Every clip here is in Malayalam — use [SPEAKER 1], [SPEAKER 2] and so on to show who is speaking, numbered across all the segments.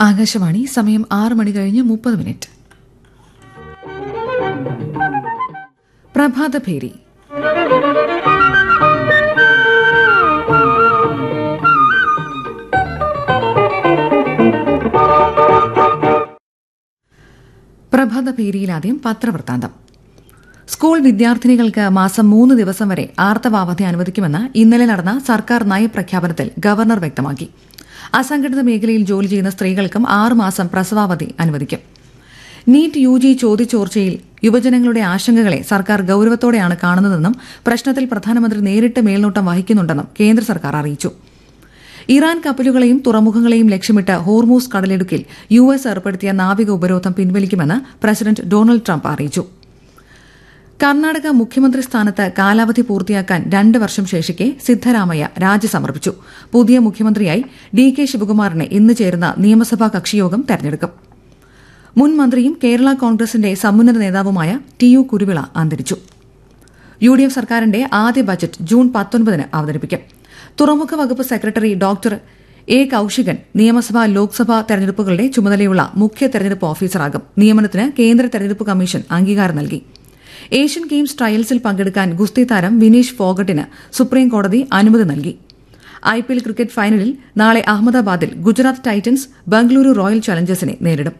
[SPEAKER 1] ആകാശവാണി സമയം ആറ് മണി കഴിഞ്ഞ് മുപ്പത് മിനിറ്റ് പ്രഭാതഭേരി പ്രഭാതഭേരിയിലാദ്യം പത്രവൃത്താന്തം സ്കൂൾ വിദ്യാർത്ഥിനികൾക്ക് മാസം മൂന്ന് ദിവസം വരെ ആർത്തവാവധി അനുവദിക്കുമെന്ന് ഇന്നലെ നടന്ന സർക്കാർ നയപ്രഖ്യാപനത്തിൽ ഗവർണർ വ്യക്തമാക്കി അസംഘടിത മേഖലയിൽ ജോലി ചെയ്യുന്ന സ്ത്രീകൾക്കും ആറുമാസം പ്രസവാവധി അനുവദിക്കും നീറ്റ് യു ജി ചോദ്യചോർച്ചയിൽ യുവജനങ്ങളുടെ ആശങ്കകളെ സർക്കാർ ഗൌരവത്തോടെയാണ് കാണുന്നതെന്നും പ്രശ്നത്തിൽ പ്രധാനമന്ത്രി നേരിട്ട് മേൽനോട്ടം വഹിക്കുന്നുണ്ടെന്നും കേന്ദ്ര സർക്കാർ അറിയിച്ചു ഇറാൻ കപ്പലുകളെയും തുറമുഖങ്ങളെയും ലക്ഷ്യമിട്ട് ഹോർമൂസ് കടലിടുക്കിൽ യു എസ് ഏർപ്പെടുത്തിയ നാവിക ഉപരോധം പിൻവലിക്കുമെന്ന് പ്രസിഡന്റ് ഡൊണാൾഡ് ട്രംപ് അറിയിച്ചു കർണാടക മുഖ്യമന്ത്രി സ്ഥാനത്ത് കാലാവധി പൂർത്തിയാക്കാൻ രണ്ട് വർഷം ശേഷിക്കെ സിദ്ധരാമയ്യ രാജി സമർപ്പിച്ചു പുതിയ മുഖ്യമന്ത്രിയായി ഡി കെ ശിവകുമാറിനെ ഇന്ന് ചേരുന്ന നിയമസഭാ കക്ഷിയോഗം തെരഞ്ഞെടുക്കും മുൻ മന്ത്രിയും കേരള കോൺഗ്രസിന്റെ സമുന്നത നേതാവുമായ ടി യു കുരുവിള അന്തരിച്ചു യു ഡി എഫ് സർക്കാരിന്റെ ആദ്യ ബജറ്റ് ജൂൺ പത്തൊൻപതിന് അവതരിപ്പിക്കും തുറമുഖ വകുപ്പ് സെക്രട്ടറി ഡോക്ടർ എ കൌശികൻ നിയമസഭാ ലോക്സഭാ തെരഞ്ഞെടുപ്പുകളുടെ ചുമതലയുള്ള മുഖ്യ തെരഞ്ഞെടുപ്പ് ഓഫീസറാകും നിയമനത്തിന് കേന്ദ്ര തെരഞ്ഞെടുപ്പ് കമ്മീഷൻ അംഗീകാരം നൽകി ഏഷ്യൻ ഗെയിംസ് ട്രയൽസിൽ പങ്കെടുക്കാൻ ഗുസ്തി താരം വിനീഷ് ഫോഗട്ടിന് സുപ്രീം കോടതി അനുമതി നൽകി ഐ പി എൽ ക്രിക്കറ്റ് ഫൈനലിൽ നാളെ അഹമ്മദാബാദിൽ ഗുജറാത്ത് ടൈറ്റൻസ് ബംഗളൂരു റോയൽ ചലഞ്ചേഴ്സിനെ നേരിടും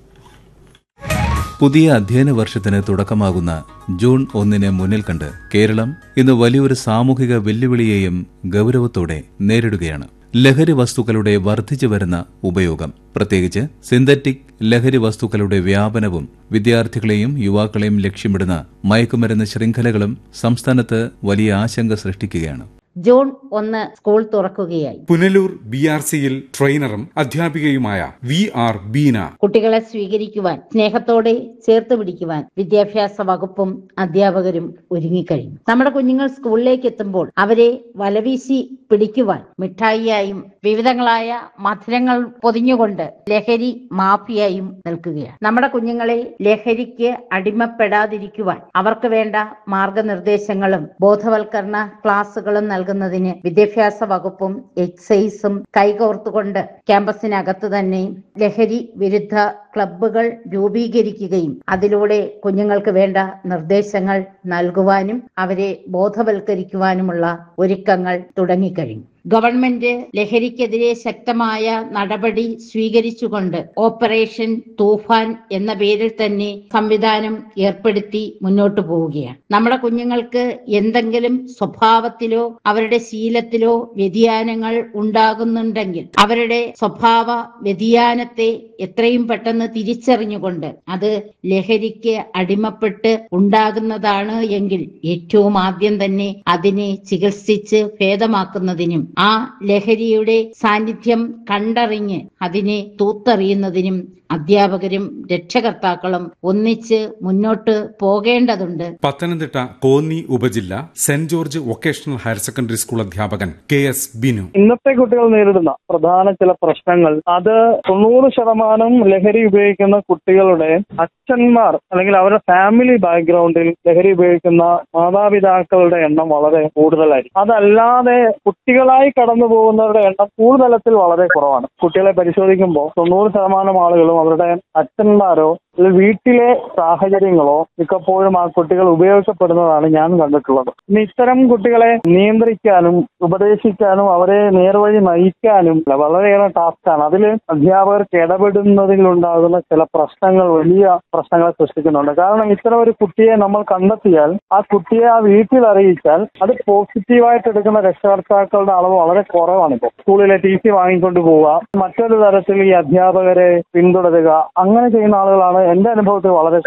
[SPEAKER 2] പുതിയ അധ്യയന വർഷത്തിന് തുടക്കമാകുന്ന ജൂൺ ഒന്നിന് മുന്നിൽ കണ്ട് കേരളം ഇന്ന് വലിയൊരു സാമൂഹിക വെല്ലുവിളിയെയും ഗൌരവത്തോടെ നേരിടുകയാണ് ലഹരി വസ്തുക്കളുടെ വർദ്ധിച്ചു വരുന്ന ഉപയോഗം പ്രത്യേകിച്ച് സിന്തറ്റിക് ലഹരി വസ്തുക്കളുടെ വ്യാപനവും വിദ്യാർത്ഥികളെയും യുവാക്കളെയും ലക്ഷ്യമിടുന്ന മയക്കുമരുന്ന് ശൃംഖലകളും സംസ്ഥാനത്ത് വലിയ ആശങ്ക സൃഷ്ടിക്കുകയാണ്
[SPEAKER 3] ജൂൺ ഒന്ന് സ്കൂൾ തുറക്കുകയായി
[SPEAKER 4] പുനലൂർ ബി ആർ സിയിൽ ട്രെയിനറും അധ്യാപികയുമായ വി ആർ ബീന
[SPEAKER 3] കുട്ടികളെ സ്വീകരിക്കുവാൻ സ്നേഹത്തോടെ ചേർത്ത് പിടിക്കുവാൻ വിദ്യാഭ്യാസ വകുപ്പും അധ്യാപകരും ഒരുങ്ങിക്കഴിഞ്ഞു നമ്മുടെ കുഞ്ഞുങ്ങൾ സ്കൂളിലേക്ക് എത്തുമ്പോൾ അവരെ വലവീശി പിടിക്കുവാൻ മിഠായിയായും വിവിധങ്ങളായ മധുരങ്ങൾ പൊതിഞ്ഞുകൊണ്ട് ലഹരി മാഫിയായും നിൽക്കുകയാണ് നമ്മുടെ കുഞ്ഞുങ്ങളെ ലഹരിക്ക് അടിമപ്പെടാതിരിക്കുവാൻ അവർക്ക് വേണ്ട മാർഗനിർദ്ദേശങ്ങളും ബോധവൽക്കരണ ക്ലാസുകളും നൽകുന്നതിന് വിദ്യാഭ്യാസ വകുപ്പും എക്സൈസും കൈകോർത്തുകൊണ്ട് ക്യാമ്പസിനകത്ത് തന്നെ ലഹരി വിരുദ്ധ ക്ലബ്ബുകൾ രൂപീകരിക്കുകയും അതിലൂടെ കുഞ്ഞുങ്ങൾക്ക് വേണ്ട നിർദ്ദേശങ്ങൾ നൽകുവാനും അവരെ ബോധവൽക്കരിക്കുവാനുമുള്ള ഒരുക്കങ്ങൾ തുടങ്ങിക്കഴിഞ്ഞു ഗവൺമെന്റ് ലഹരിക്കെതിരെ ശക്തമായ നടപടി സ്വീകരിച്ചുകൊണ്ട് ഓപ്പറേഷൻ തൂഫാൻ എന്ന പേരിൽ തന്നെ സംവിധാനം ഏർപ്പെടുത്തി മുന്നോട്ടു പോവുകയാണ് നമ്മുടെ കുഞ്ഞുങ്ങൾക്ക് എന്തെങ്കിലും സ്വഭാവത്തിലോ അവരുടെ ശീലത്തിലോ വ്യതിയാനങ്ങൾ ഉണ്ടാകുന്നുണ്ടെങ്കിൽ അവരുടെ സ്വഭാവ വ്യതിയാനത്തെ എത്രയും പെട്ടെന്ന് തിരിച്ചറിഞ്ഞുകൊണ്ട് അത് ലഹരിക്ക് അടിമപ്പെട്ട് ഉണ്ടാകുന്നതാണ് എങ്കിൽ ഏറ്റവും ആദ്യം തന്നെ അതിനെ ചികിത്സിച്ച് ഭേദമാക്കുന്നതിനും ആ ലഹരിയുടെ സാന്നിധ്യം കണ്ടറിഞ്ഞ് അതിനെ തൂത്തെറിയുന്നതിനും അധ്യാപകരും രക്ഷകർത്താക്കളും ഒന്നിച്ച് മുന്നോട്ട് പോകേണ്ടതുണ്ട്
[SPEAKER 4] പത്തനംതിട്ട കോന്നി ഉപജില്ല Saint George vocational higher secondary school അധ്യാപകൻ കെ എസ് ബിനു
[SPEAKER 5] ഇന്നത്തെ കുട്ടികൾ നേരിടുന്ന പ്രധാന ചില പ്രശ്നങ്ങൾ അത് തൊണ്ണൂറ് ശതമാനം ലഹരി ഉപയോഗിക്കുന്ന കുട്ടികളുടെ അച്ഛന്മാർ അല്ലെങ്കിൽ അവരുടെ ഫാമിലി ബാക്ക്ഗ്രൗണ്ടിൽ ലഹരി ഉപയോഗിക്കുന്ന മാതാപിതാക്കളുടെ എണ്ണം വളരെ കൂടുതലായിരിക്കും അതല്ലാതെ കുട്ടികളായി കടന്നു പോകുന്നവരുടെ എണ്ണം കൂടുതലത്തിൽ വളരെ കുറവാണ് കുട്ടികളെ പരിശോധിക്കുമ്പോൾ തൊണ്ണൂറ് ശതമാനം ആളുകളും അവരുടെ അച്ഛന്മാരോ അല്ലെങ്കിൽ വീട്ടിലെ സാഹചര്യങ്ങളോ മിക്കപ്പോഴും ആ കുട്ടികൾ ഉപയോഗിക്കപ്പെടുന്നതാണ് ഞാൻ കണ്ടിട്ടുള്ളത് ഇനി ഇത്തരം കുട്ടികളെ നിയന്ത്രിക്കാനും ഉപദേശിക്കാനും അവരെ നേർവഴി നയിക്കാനും വളരെയേറെ ടാസ്ക്കാണ് അതിൽ അധ്യാപകർക്ക് ഇടപെടുന്നതിലുണ്ടാകുന്ന ചില പ്രശ്നങ്ങൾ വലിയ പ്രശ്നങ്ങളെ സൃഷ്ടിക്കുന്നുണ്ട് കാരണം ഇത്തരം ഒരു കുട്ടിയെ നമ്മൾ കണ്ടെത്തിയാൽ ആ കുട്ടിയെ ആ വീട്ടിൽ അറിയിച്ചാൽ അത് പോസിറ്റീവായിട്ട് എടുക്കുന്ന രക്ഷകർത്താക്കളുടെ അളവ് വളരെ കുറവാണ് ഇപ്പോൾ സ്കൂളിലെ ടി സി വാങ്ങിക്കൊണ്ട് പോവുക മറ്റൊരു തരത്തിൽ ഈ അധ്യാപകരെ പിന്തുടരുക അങ്ങനെ ചെയ്യുന്ന ആളുകളാണ് എന്റെ അനുഭവത്തിൽ വളരെ